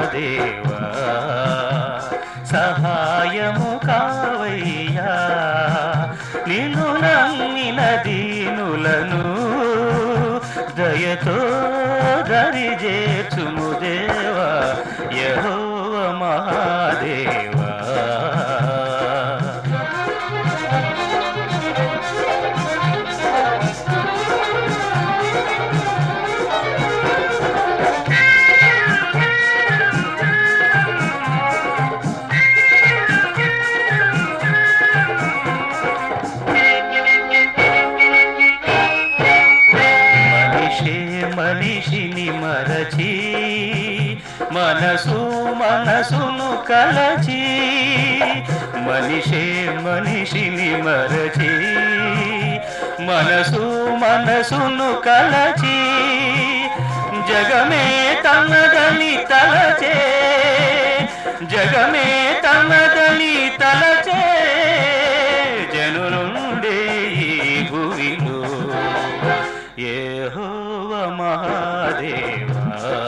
మహాదేవా సహాయము కావయ్యా నిన్ను నమ్మిన దీనులను దయతో దరి చేర్చుము దేవా యహోవ మహాదేవా మనిషే మనిషిని మరచి మనసు మనసును కలచి మనిషే మనిషిని మరచి మనసు మనసును కలచి జగమే తనదని తలచే జగమే తనదని తలచే జనులుండే ఈ భూమిలో యెహోవ మహాదేవా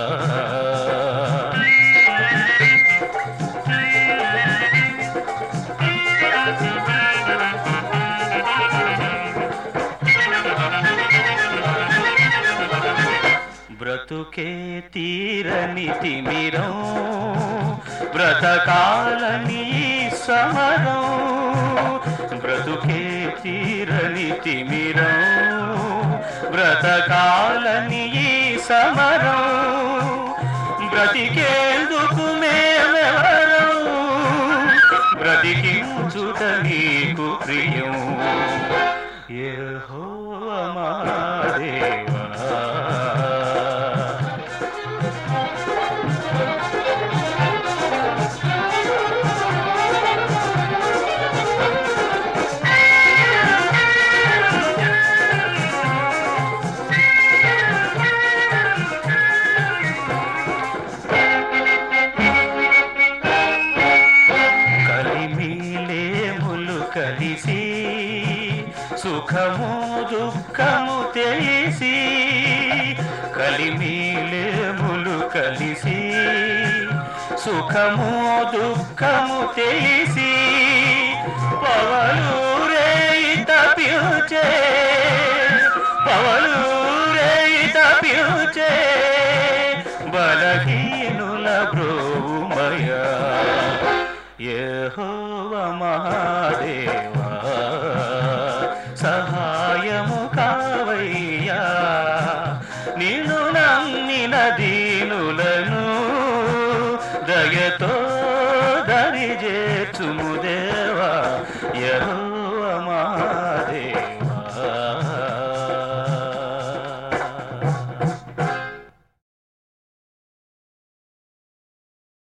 బ్రతుకే తీరని తిమిరం బ్రతకాలని సమరం బ్రతుకే తీరని తిమిరం బ్రతకాలని ఈ సమరం బ్రతికేందుకు మేమెవరం బ్రతికించుట నీకు ప్రియం యెహోవా మహాదేవా కలిమిలేములు కలిసి సుఖము దుఃఖము తెలిసి కలిమిలేములు కలిసి సుఖము దుఃఖము తెలిసి పవలూరే తప్పించే పవలూరే తప్పించే బలహీనుల బ్రోమయా యెహోవ మహాదేవా సహాయము కావయ్యా నిన్ను నమ్మిన దీనులను దయతో దరి చేర్చుము దేవా యెహోవా